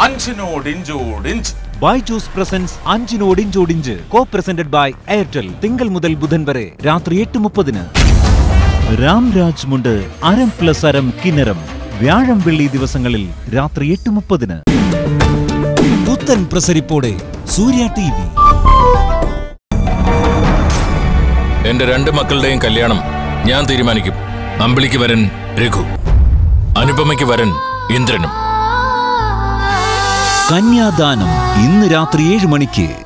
അഞ്ചിനോട് ഇഞ്ചോടിഞ്ച് ബൈജൂസ് പ്രസൻസ് അഞ്ചിനോട് ഇഞ്ചോടിഞ്ച് കോ presented by Airtel തിങ്കൾ മുതൽ ബുധൻ വരെ രാത്രി എട്ട് മുപ്പതിന് രാംരാജ് മുണ്ട് അരം പ്ലസ് അരം കിന്നരം വ്യാഴം വെള്ളി ദിവസങ്ങളിൽ രാത്രി എട്ട് മുപ്പതിന് പുത്തൻ പ്രസരിപ്പോടെ സൂര്യ ടി വി എന്റെ രണ്ട് മക്കളുടെയും കല്യാണം ഞാൻ തീരുമാനിക്കും അമ്പിളിക്ക് വരൻ രഘു അനുപമയ്ക്ക് വരൻ ഇന്ദ്രനും കന്യാദാനം ഇന്ന് രാത്രി ഏഴ് മണിക്ക്